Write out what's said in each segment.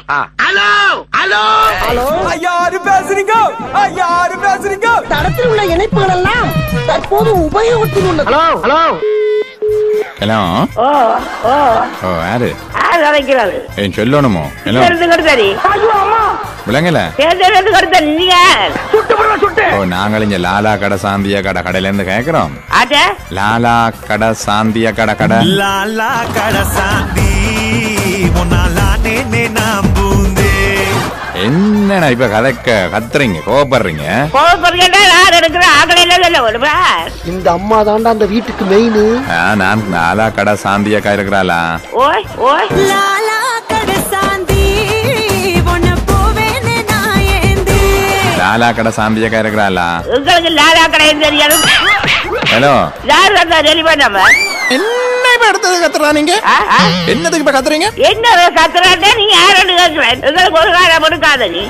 Hello hello யாரு பேசுறீங்க யாரு பேசுறீங்க தடத்தில் உள்ள இணைப்புகள் எல்லாம் தற்போது உபயோகத்தில் உள்ளது ஹலோ ஹலோ ஹலோ ஓ ஓ ஓ யாரு யார் கதைக்கிறது ஏன் சொல்லணுமோ ஹலோ இருந்து கடுத்தாரி விளங்கல சேர்ந்து கடுத்தாரி நீங்க ஓ நாங்கள் இங்க லாலா கடை சாந்தியா கடை கடையில இருந்து கேக்குறோம் ஆச்சே லாலா கடை சாந்தியா கடை கடை லாலா கடசாந்தி முன்னாலானே நான் பூந்தே என்னடா இப்ப கதைக்க கத்துறீங்க கோபப்படுறீங்க கோவப்படுறீங்க யார் எடுக்கிற ஆக்களை எல்லாம் சொல்ல ஒரு இந்த அம்மா தாண்டா அந்த வீட்டுக்கு மெயின் ஆ, நான் லாலா கடை சாந்தியா கடை இருக்கிறாளா ஓய் ஓய் லாலா கடசாந்தி உன்னை போவேன்னு நான் ஏந்தி லாலா கடை சாந்தியா கடை இருக்கிறாளா உங்களுக்கு லாலா கடை தெரியாது ஹலோ யார் வந்தா தெளிவா நம்ம என்ன இப்ப அடுத்தது கத்துறா நீங்க ஆ, ஆ. என்னதுக்கு இப்ப கத்துறீங்க என்ன கத்துறாட்டே நீ யாரோட கேட்கிறேன் உங்களுக்கு ஒரு காலம் கொடுக்காத நீ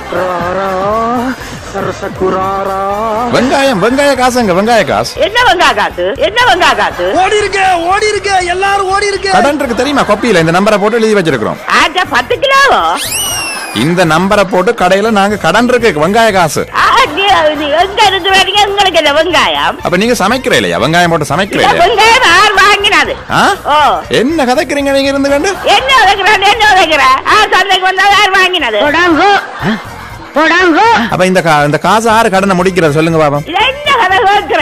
வெங்காயம் வெங்காய காசுங்க வெங்காய காசு என்ன வங்கா காத்து என்ன வங்கா காத்து ஓடி இருக்க ஓடி இருக்க எல்லாரும் ஓடி இருக்க கடன் இருக்கு தெரியுமா கொப்பியில இந்த நம்பரை போட்டு எழுதி வச்சிருக்கிறோம் ஆச்சா பத்து கிலோவோ இந்த நம்பரை போட்டு கடையில நாங்க கடன் இருக்கு வெங்காய காசு ஆ, நீ- நீ எங்க இருக்கிறீங்க உங்களுக்கு இந்த வெங்காயம் அப்ப நீங்க சமைக்கிற இல்லையா வெங்காயம் போட்டு சமைக்கிற இந்த இல்லையா வெங்காயம் யார் வாங்கினது ஆ? ஓ என்ன கதைக்கிறீங்க நீங்க இருந்து கண்டு என்ன உதைக்கிறான் என்ன உதைக்கிற ஆ சந்தைக்கு வந்தா யார் வாங்கினது அப்ப இந்த கா- இந்த காசு ஆறு கடனை முடிக்கிறது சொல்லுங்க பாபா இது என்ன கதை கேட்கிற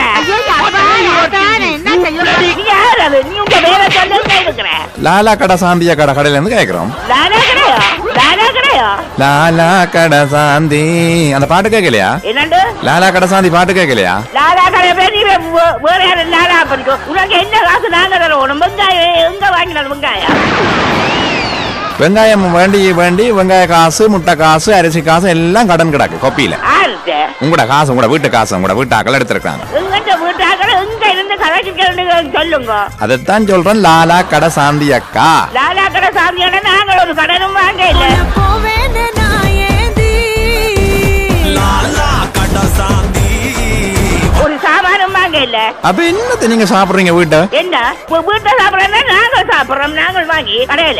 நீ யார் அது நீ உங்க பேரை சொல்லி இருக்கிற லாலா கடை சாந்தியா கடை கடையில இருந்து கேக்குறோம் நானா கிடையோ நானா கிடையோ லாலா கடை சாந்தி அந்த பாட்டு கேட்கலையா என்னண்டு லாலா கடை சாந்தி பாட்டு கேட்கலையா லாலா கடை பேர் நீ வே- வேற யாரும் லாலா படிக்கும் உனக்கு என்ன காசு நாங்க தருவோம் வெங்காயம் எங்க வாங்கினது வெங்காயம் வெங்காயம் வேண்டி வேண்டி வெங்காய காசு முட்டை காசு அரிசி காசு எல்லாம் கடன் கிடக்கு கொப்பியில ஆறுட்டு உங்களோட காசு உங்களோட வீட்டு காசு உங்களோட வீட்டு அகல் எடுத்திருக்காங்க எங்கிட்ட வீட்டாக்கள் எங்க இருந்து கதைச்சிட்டு சொல்லுங்க அதைத்தான் சொல்றேன் லாலா கடை சாந்தி அக்கா லாலா கடை சாமியான நாங்கள் ஒரு கடனும் வாங்க இல்ல உன்னை போவேன்னு நான் ஏந்தி லாலா கடசாந்தி ஒரு சாமானும் வாங்க இல்ல அப்ப என்னத்தை நீங்க சாப்பிடுறீங்க வீட்டை என்ன இப்ப வீட்டை சாப்பிடறோம்னா நாங்கள் சாப்பிடுறோம் நாங்கள் வாங்கி கடையில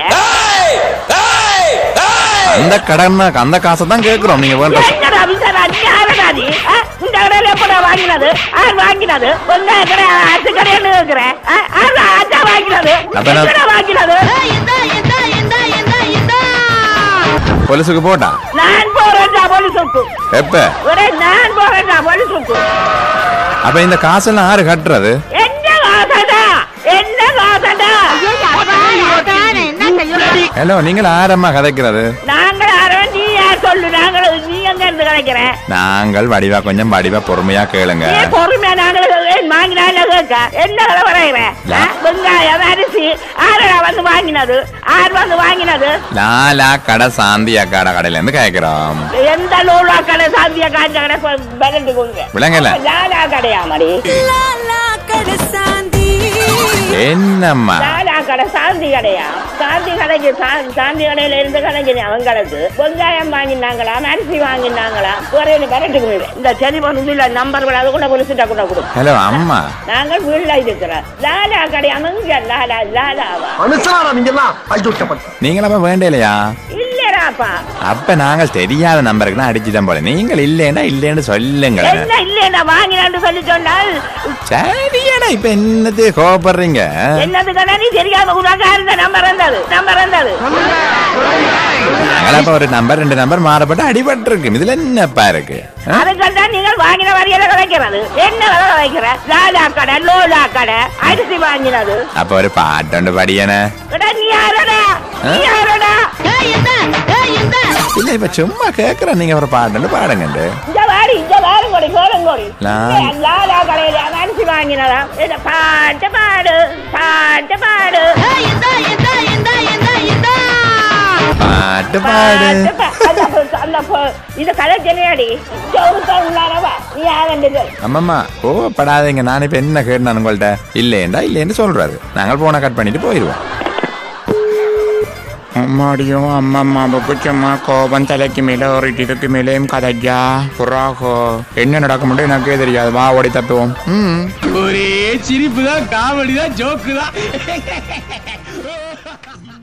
அந்த கடன் அந்த காசை தான் கேட்கிறோம் நீங்க வேண்ட என்னடா விசாரா நீ யாரடா நீ ஆ? இந்த கடையில எப்படா வாங்கினது யார் வாங்கினது வெங்காய கடை அரிசி கடைன்னு இருக்கிறேன் ஆச்சா வாங்கினது அப்ப நான்- எங்கடா வாங்கினது பொலிசுக்கு போட்டா நான் போறேன்டா போலீஸுக்கு எப்ப ஒரே நான் போறேன்டா போலீஸுக்கு அப்ப இந்த காசெல்லாம் ஆறு கட்டுறது என்ன காசடா என்ன காசடா ஹலோ நீங்கள் ஆரம்மா கதைக்கிறது நாங்கள் யாரும் நீ யார் சொல்லு நாங்கள் நீ எங்க இருந்து கிடைக்கிற நாங்கள் வடிவா கொஞ்சம் வடிவா பொறுமையா கேளுங்க நீ பொறுமையா நாங்கள் ஏன் வாங்கினால கேட்க என்ன விலை வரைகிற வெங்காயம் அரிசி ஆரடா வந்து வாங்கினது ஆர் வந்து வாங்கினது லாலா கடை சாந்தி அக்காட கடையில இருந்து கேட்கிறோம் எந்த நூலா கடை சாந்திய காஞ்ச கடை பரண்டு கொண்டு விளங்கல லாலா கடையாமடி லாலா கடசாந்தி என்னம்மா லாலா கடை சாந்தி கடையா சாந்தி கடைக்கு சா- சாந்தி கடையில இருந்து கடைக்கு அவங்களுக்கு வெங்காயம் வாங்கினாங்களா அரிசி வாங்கினாங்களா ஒரே பரட்டுக்கு இந்த டெலிபோன் இதுல நம்பர் கூட அது கூட குளிச்சுட்டா கூட கொடுக்கும் ஹலோ அம்மா நாங்கள் வீட்டுல இருக்கிறோம் லாலா கடையாம இங்க லாலா லாலாவா மனுஷனா நீங்க எல்லாம் ஐயோட்டப்பட்ட நீங்கள் அப்ப வேண்டியலையா இல்லடாப்பா அப்ப நாங்கள் தெரியாத நம்பருக்கு அடிச்சுட்டோம் போல நீங்கள் இல்லைன்னா இல்லைன்னு சொல்லுங்களேன் என்ன இல்லையா வாங்கினான்னு சொல்லி சொன்னால் சரியடா இப்ப என்னது கோபப்படுறீங்க என்னது கடை நீ தெரியாம உனக்கா இருந்த நம்பர் இருந்தது நம்பர் இருந்தது நாங்கள் அப்ப ஒரு நம்பர் ரெண்டு நம்பர் மாறப்பட்டு அடிபட்டு இருக்கு இதுல என்னப்பா இருக்கு ஆ? அதுக்கு தான் நீங்கள் வாங்கின வரியில கிடைக்கிறது என்ன விலை கிடைக்கிற லாலா கடை லோலா கடை அரிசி வாங்கினது அப்ப ஒரு பாட்டுண்டு படியன எடா, நீ யாரடா நீ யாரடா இல்ல இப்ப சும்மா கேக்குறேன் நீங்க ஒரு பாட்டுண்டு பாடுங்கண்டு இந்த வாடி இந்த வாரம் கொடி கோலம் கொடி லா- லாலா கடையில அரிசி வாங்கினதா இந்த பாட்டு பாடு பாட்டு பாடு பாட்டு பாடு பாட்டு பா- அந்த ப- அந்த ப- இது கதை தெரியாடி உள்ளாரவா நீ யாருன்றது அம்மம்மா கோவப்படாதீங்க நான் இப்ப என்ன கேட்டேன் உங்கள்ட்ட இல்லையேண்டா இல்லைன்னு சொல்றாரு நாங்கள் போனை கட் பண்ணிட்டு போயிருவோம் அம்மாடியும் அம்மம்மாவுக்கு சும்மா கோபம் தலைக்கு மேல ஒரு இதுக்கு மேலேயும் கதையா புறாகோ என்ன நடக்கும்னு எனக்கே தெரியாது வா ஓடி தட்டுவோம் ம் ஒரே சிரிப்பு தான் காமெடி தான் ஜோக்கு தான்